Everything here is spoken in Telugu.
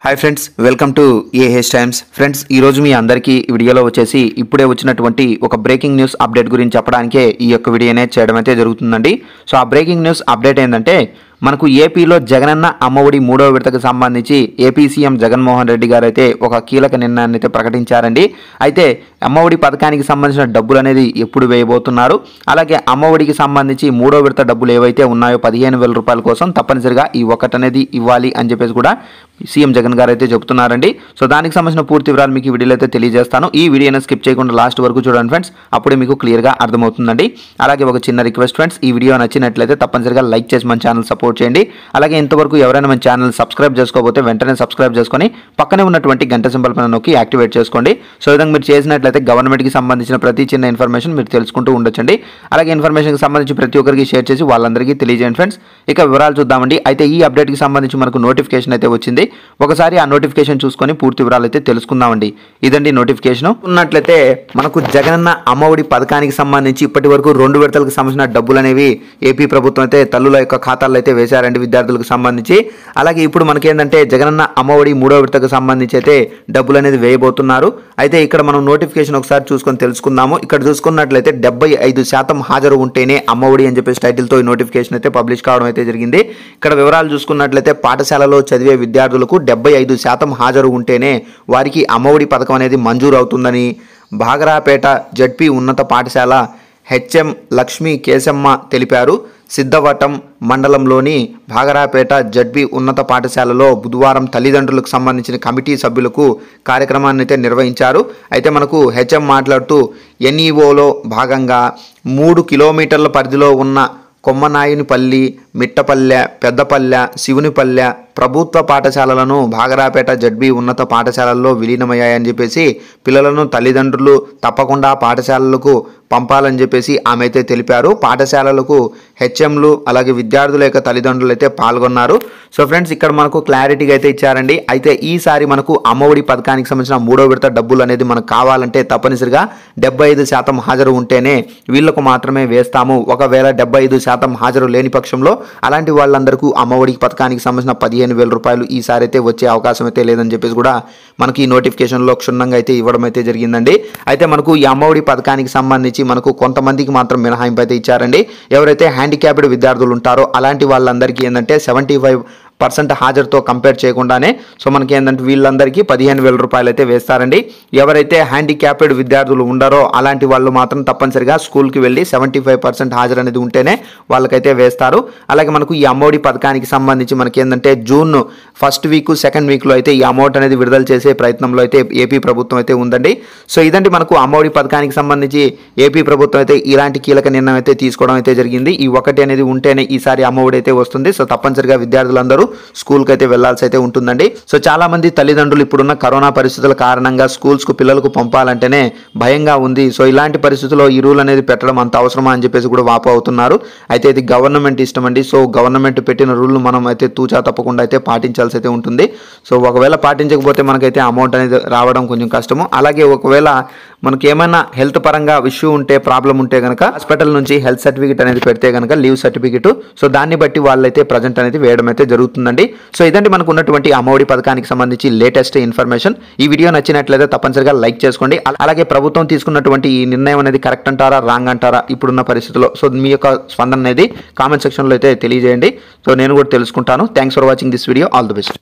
hi friends welcome to AH times friends ఈ రోజు మీ అందరికీ ఈ వీడియోలో వచ్చేసి ఇప్పుడే వచ్చినటువంటి ఒక బ్రేకింగ్ న్యూస్ అప్డేట్ గురించి చెప్పడానికే ఈ యొక్క వీడియో అనేది చేయడం అయితే జరుగుతుందండి సో ఆ బ్రేకింగ్ న్యూస్ అప్డేట్ ఏంటంటే మనకు ఏపీలో జగనన్న అమ్మఒడి మూడవ విడతకు సంబంధించి ఏపీ సీఎం జగన్మోహన్ రెడ్డి గారు అయితే ఒక కీలక నిర్ణయాన్ని అయితే ప్రకటించారండి అయితే అమ్మఒడి పథకానికి సంబంధించిన డబ్బులు అనేది ఎప్పుడు వేయబోతున్నారు అలాగే అమ్మఒడికి సంబంధించి మూడో విడత డబ్బులు ఏవైతే ఉన్నాయో పదిహేను వేల రూపాయల కోసం తప్పనిసరిగా ఈ ఒక్కటి అనేది ఇవ్వాలి అని చెప్పేసి కూడా సీఎం జగన్ గారు అయితే చెబుతున్నారండి సో దానికి సంబంధించిన పూర్తి వివరాలు మీకు ఈ వీడియోలో అయితే తెలియజేస్తాను ఈ వీడియోని స్కిప్ చేయకుండా లాస్ట్ వరకు చూడండి ఫ్రెండ్స్ అప్పుడే మీకు క్లియర్గా అర్థమవుతుందండి అలాగే ఒక చిన్న రిక్వెస్ట్ ఫ్రెండ్స్ ఈ వీడియో నచ్చినట్లయితే తప్పనిసరిగా లైక్ చేసి మన ఛానల్ సపోర్ట్ చేయండి అలాగే ఇంతవరకు ఎవరైనా మన ఛానల్ సబ్స్క్రైబ్ చేసుకోకపోతే వెంటనే సబ్స్క్రైబ్ చేసుకొని పక్కనే ఉన్నటువంటి గంట సింబల్ పైన నొక్కి యాక్టివేట్ చేసుకోండి సో ఈ విధంగా మీరు చేసినట్లయితే గవర్నమెంట్కి సంబంధించిన ప్రతి చిన్న ఇన్ఫర్మేషన్ మీరు తెలుసుకుంటూ ఉండొచ్చండి అలాగే ఇన్ఫర్మేషన్కి సంబంధించి ప్రతి ఒక్కరికి షేర్ చేసి వాళ్ళందరికీ తెలియజేయండి ఫ్రెండ్స్ ఇక వివరాలు చూద్దామండి అయితే ఈ అప్డేట్కి సంబంధించి మనకు నోటిఫికేషన్ అయితే వచ్చింది ఒకసారి ఆ నోటిఫికేషన్ చూసుకొని పూర్తి వివరాలు అయితే తెలుసుకుందామండి ఇదండి నోటిఫికేషన్ ఉన్నట్లయితే మనకు జగనన్న అమ్మఒడి పథకానికి సంబంధించి ఇప్పటి వరకు రెండు విడతలకు సంబంధించిన డబ్బులు అనేవి ఏపీ ప్రభుత్వం అయితే తల్లుల యొక్క ఖాతాల్లో అయితే వేశారండి విద్యార్థులకు సంబంధించి అలాగే ఇప్పుడు మనకేంటంటే జగనన్న అమ్మఒడి మూడో విడతకు సంబంధించి అయితే డబ్బులు అనేది వేయబోతున్నారు అయితే ఇక్కడ మనం నోటిఫికేషన్ ఒకసారి చూసుకొని తెలుసుకుందాము ఇక్కడ చూసుకున్నట్లయితే డెబ్బై ఐదు శాతం హాజరు ఉంటేనే అమ్మఒడి అని చెప్పేసి టైటిల్తో ఈ నోటిఫికేషన్ అయితే పబ్లిష్ కావడం అయితే జరిగింది ఇక్కడ వివరాలు చూసుకున్నట్లయితే పాఠశాలలో చదివే విద్యార్థులకు డెబ్బై ఐదు శాతం హాజరు ఉంటేనే వారికి అమ్మఒడి పథకం అనేది మంజూరు అవుతుందని భాగరాపేట జడ్పీ ఉన్నత పాఠశాల హెచ్ఎం లక్ష్మీ కేశమ్మ తెలిపారు సిద్ధవటం మండలంలోని భాగరాపేట జడ్బీ ఉన్నత పాఠశాలలో బుధవారం తల్లిదండ్రులకు సంబంధించిన కమిటీ సభ్యులకు కార్యక్రమాన్ని అయితే నిర్వహించారు అయితే మనకు హెచ్ఎం మాట్లాడుతూ ఎన్ఈఓలో భాగంగా మూడు కిలోమీటర్ల పరిధిలో ఉన్న కొమ్మనాయునిపల్లి మిట్టపల్లె పెద్దపల్లె శివునిపల్లె ప్రభుత్వ పాఠశాలలను భాగరాపేట జడ్బీ ఉన్నత పాఠశాలల్లో విలీనమయ్యాయని చెప్పేసి పిల్లలను తల్లిదండ్రులు తప్పకుండా పాఠశాలలకు పంపాలని చెప్పేసి ఆమె అయితే తెలిపారు పాఠశాలలకు హెచ్ఎంలు అలాగే విద్యార్థుల యొక్క తల్లిదండ్రులు అయితే పాల్గొన్నారు సో ఫ్రెండ్స్ ఇక్కడ మనకు క్లారిటీగా అయితే ఇచ్చారండి అయితే ఈసారి మనకు అమ్మఒడి పథకానికి సంబంధించిన మూడో విడత డబ్బులు అనేది మనకు కావాలంటే తప్పనిసరిగా డెబ్బై ఐదు శాతం హాజరు ఉంటేనే వీళ్లకు మాత్రమే వేస్తాము ఒకవేళ డెబ్బై ఐదు శాతం హాజరు లేని పక్షంలో అలాంటి వాళ్ళందరికీ అమ్మఒడి పథకానికి సంబంధించిన పదిహేను వేల రూపాయలు ఈసారి అయితే వచ్చే అవకాశం అయితే లేదని చెప్పేసి కూడా మనకి ఈ నోటిఫికేషన్లో క్షుణ్ణంగా అయితే ఇవ్వడం అయితే జరిగిందండి అయితే మనకు ఈ అమ్మఒడి పథకానికి సంబంధించి మనకు కొంతమందికి మాత్రం మినహాయింపు అయితే ఇచ్చారండి ఎవరైతే హ్యాండిక్యాప్డ్ విద్యార్థులు ఉంటారో అలాంటి వాళ్ళందరికీ ఏంటంటే సెవెంటీ ఫైవ్ పర్సెంట్ హాజరుతో కంపేర్ చేయకుండానే సో మనకి ఏంటంటే వీళ్ళందరికీ పదిహేను వేల రూపాయలు అయితే వేస్తారండి ఎవరైతే హ్యాండిక్యాప్డ్ విద్యార్థులు ఉండారో అలాంటి వాళ్ళు మాత్రం తప్పనిసరిగా స్కూల్కి వెళ్ళి సెవెంటీ ఫైవ్ పర్సెంట్ హాజరు అనేది ఉంటేనే వాళ్ళకైతే వేస్తారు అలాగే మనకు ఈ అమ్మఒడి పథకానికి సంబంధించి మనకి ఏంటంటే జూన్ ఫస్ట్ వీక్ సెకండ్ వీక్లో అయితే ఈ అమౌంట్ అనేది విడుదల చేసే ప్రయత్నంలో అయితే ఏపీ ప్రభుత్వం అయితే ఉందండి సో ఇదండి మనకు అమ్మఒడి పథకానికి సంబంధించి ఏపీ ప్రభుత్వం అయితే ఇలాంటి కీలక నిర్ణయం అయితే తీసుకోవడం అయితే జరిగింది ఈ ఒకటి అనేది ఉంటేనే ఈసారి అమ్మఒడి అయితే వస్తుంది సో తప్పనిసరిగా విద్యార్థులందరూ స్కూల్కి అయితే వెళ్లాల్సి అయితే ఉంటుందండి సో చాలా మంది తల్లిదండ్రులు ఇప్పుడున్న కరోనా పరిస్థితుల కారణంగా స్కూల్స్ కు పిల్లలకు పంపాలంటేనే భయంగా ఉంది సో ఇలాంటి పరిస్థితుల్లో ఈ రూల్ అనేది పెట్టడం అంత అవసరమా అని చెప్పేసి కూడా వాపు అవుతున్నారు అయితే ఇది గవర్నమెంట్ ఇష్టం అండి సో గవర్నమెంట్ పెట్టిన రూల్ మనం అయితే తూచా తప్పకుండా అయితే పాటించాల్సి అయితే ఉంటుంది సో ఒకవేళ పాటించకపోతే మనకైతే అమౌంట్ అనేది రావడం కొంచెం కష్టము అలాగే ఒకవేళ మనకి ఏమైనా హెల్త్ పరంగా ఇష్యూ ఉంటే ప్రాబ్లం ఉంటే కనుక హాస్పిటల్ నుంచి హెల్త్ సర్టిఫికేట్ అనేది పెడితే కనుక లీవ్ సర్టిఫికేట్ సో దాన్ని బట్టి వాళ్ళైతే ప్రజెంట్ అనేది వేయడం అయితే జరుగుతుందండి సో ఇదండి మనకు ఉన్నటువంటి అమ్మఒడి పథకానికి సంబంధించి లేటెస్ట్ ఇన్ఫర్మేషన్ ఈ వీడియో నచ్చినట్లయితే తప్పనిసరిగా లైక్ చేసుకోండి అల- అలాగే ప్రభుత్వం తీసుకున్నటువంటి ఈ నిర్ణయం అనేది కరెక్ట్ అంటారా రాంగ్ అంటారా ఇప్పుడున్న పరిస్థితిలో సో మీ యొక్క స్పందన అనేది కామెంట్ సెక్షన్లో అయితే తెలియజేయండి సో నేను కూడా తెలుసుకుంటాను thanks for watching this video all the best